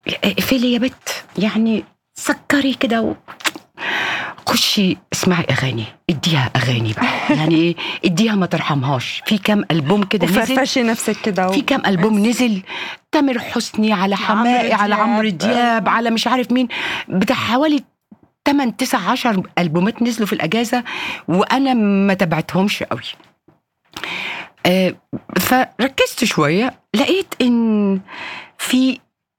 اقفلي يا بت يعني سكري كده و... خشي اسمعي اغاني اديها اغاني بقى يعني ايه اديها ما ترحمهاش في كام البوم كده نزل وفرفشي نفسك كده و... في كام البوم نزل تامر حسني على حماقي على دياب. عمرو دياب على مش عارف مين بتاع حوالي 8 9 10 البومات نزلوا في الاجازه وانا ما تبعتهمش قوي آه فركزت شويه لقيت ان في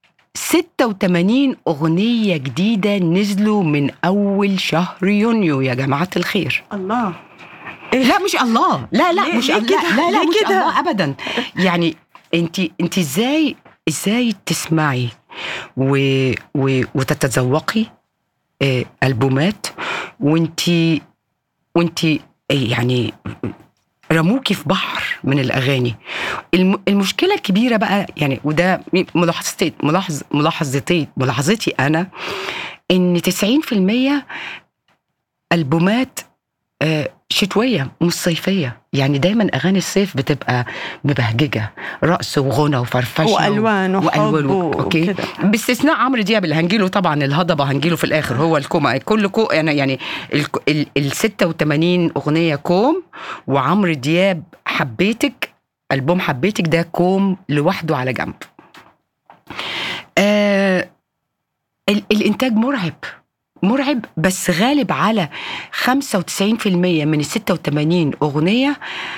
86 أغنية جديدة نزلوا من أول شهر يونيو يا جماعة الخير الله لا مش الله لا لا ليه- مش ليه الله كده؟ لا لا ليه مش كده؟ الله ابدا يعني انت انت ازاي ازاي تسمعي و و وتتذوقي آه، البومات وانت وانت يعني رموكي في بحر من الاغاني الم- المشكله الكبيره بقى يعني وده ملاحظتي ملاحظ ملاحظتي ملاحظتي انا ان 90% البومات آه، شتويه مش صيفيه يعني دايما اغاني الصيف بتبقى مبهججه رقص وغنى وفرفشه والوان وحب والوان و- اوكي وكده باستثناء عمرو دياب اللي هنجيله طبعا الهضبه هنجيله في الاخر هو الكوم كل كو انا يعني ال, ال, ال 86 اغنيه كوم وعمرو دياب حبيتك البوم حبيتك ده كوم لوحده على جنب آه ال, الانتاج مرعب مرعب بس غالب على 95% من ال 86 اغنيه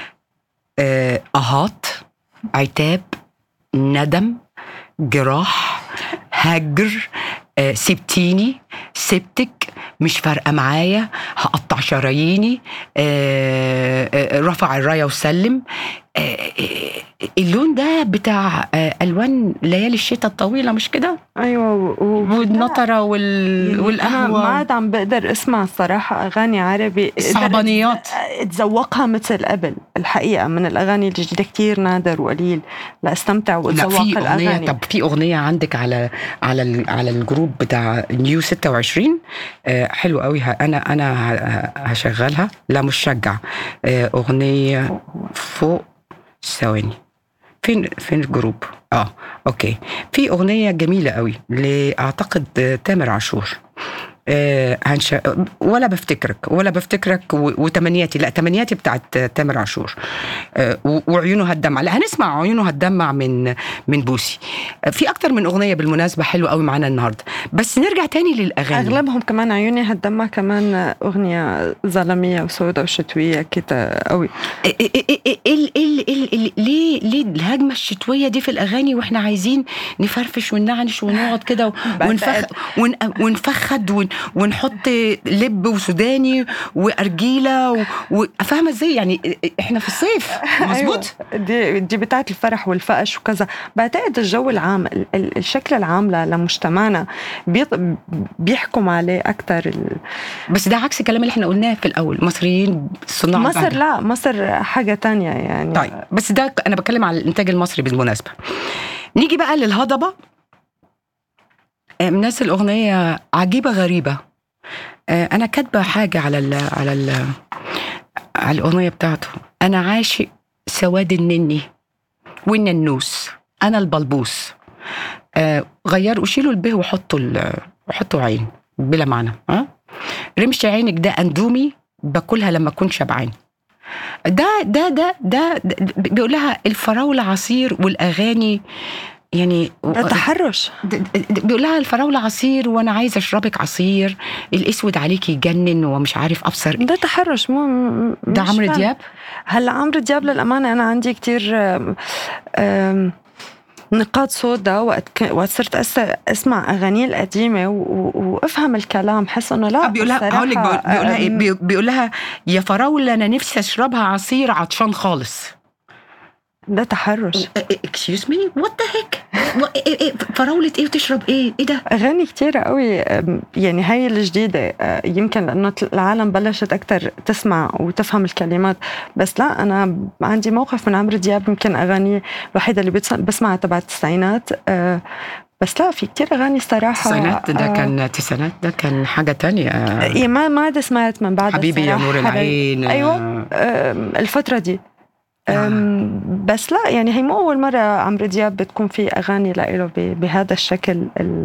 آه اهات عتاب ندم جراح هجر آه، سبتيني سبتك مش فارقه معايا هقطع شراييني آه، آه، رفع الرايه وسلم آه، آه، اللون ده بتاع آه، الوان ليالي الشتاء الطويله مش كده ايوه و... و... والنطره وال... يعني انا ما والقهوه عاد عم بقدر اسمع الصراحه اغاني عربي قدرت الصعبانيات. اتذوقها مثل قبل الحقيقه من الاغاني الجديده كتير نادر وقليل لاستمتع لا واتذوق في اغنيه الاغاني طب في اغنيه عندك على على ال- على الجروب بتاع نيو 26 آه حلو قوي ه- انا انا ه- هشغلها لا مش شجع آه اغنيه فوق ثواني فين فين الجروب اه اوكي في اغنيه جميله قوي لاعتقد آه، تامر عاشور آه هنش... ولا بفتكرك ولا بفتكرك و... وتمنياتي لا تمنياتي بتاعت تامر عاشور آه و... وعيونه هتدمع لا هنسمع عيونه هتدمع من من بوسي آه في اكتر من اغنيه بالمناسبه حلوه قوي معانا النهارده بس نرجع تاني للاغاني اغلبهم كمان عيوني هالدمع كمان اغنيه ظلميه وسوداء وشتويه كده قوي إيه- إيه- إيه- إيه- ال- ال- ال- ال- ليه ليه الهجمه الشتويه دي في الاغاني واحنا عايزين نفرفش وننعنش ونقعد كده و- ونفخ ون- ونفخد ون- ونحط لب وسوداني وارجيله و- وفاهمه ازاي يعني احنا في الصيف مظبوط أيوة. دي دي بتاعت الفرح والفقش وكذا بعتقد الجو العام ال- ال- الشكل العام ل- لمجتمعنا بيط- بيحكم عليه اكثر بس ده عكس الكلام اللي احنا قلناه في الاول مصريين صناع مصر البهجة. لا مصر حاجه تانية يعني طيب بس ده انا بتكلم على الانتاج المصري بالمناسبه نيجي بقى للهضبه آه، ناس الاغنيه عجيبه غريبه آه، انا كاتبه حاجه على ال على ال على الاغنيه بتاعته انا عاشق سواد النني والننوس انا البلبوس آه، غيروا شيلوا الب وحطوا ال- وحطوا عين بلا معنى ها رمش عينك ده اندومي باكلها لما اكون شبعان ده ده ده ده, ده بيقول لها الفراوله عصير والاغاني يعني ده تحرش د- د- بيقول لها الفراوله عصير وانا عايزه اشربك عصير الاسود عليك يجنن ومش عارف ابصر ده تحرش مو م- ده مش عمرو فاهم. دياب هلا عمرو دياب للامانه انا عندي كتير آم، آم، نقاط سودا وقت ك- وقت صرت أس- اسمع اغانيه القديمه و- و- وافهم الكلام حس انه لا آه، بيقول لها هقول لك الصراحة، بيقول لها إيه؟ آم، بي- بيقول لها يا فراوله انا نفسي اشربها عصير عطشان خالص ده تحرش اكسكيوز مي وات ذا هيك فراوله ايه وتشرب ايه ايه ده اغاني كتيرة قوي أم، يعني هاي الجديده أه، يمكن لانه العالم بلشت اكثر تسمع وتفهم الكلمات بس لا انا عندي موقف من عمرو دياب يمكن اغاني الوحيده اللي بتس- بسمعها تبع التسعينات أه، بس لا في كتير اغاني صراحه التسعينات ده أه، كان تسعينات ده كان حاجه تانية إيه ما ما عاد سمعت من بعد حبيبي يا الصراحة. نور العين ايوه أم، الفتره دي أم، بس لا يعني هي مو اول مره عمرو دياب بتكون في اغاني لإله ب- بهذا الشكل ال-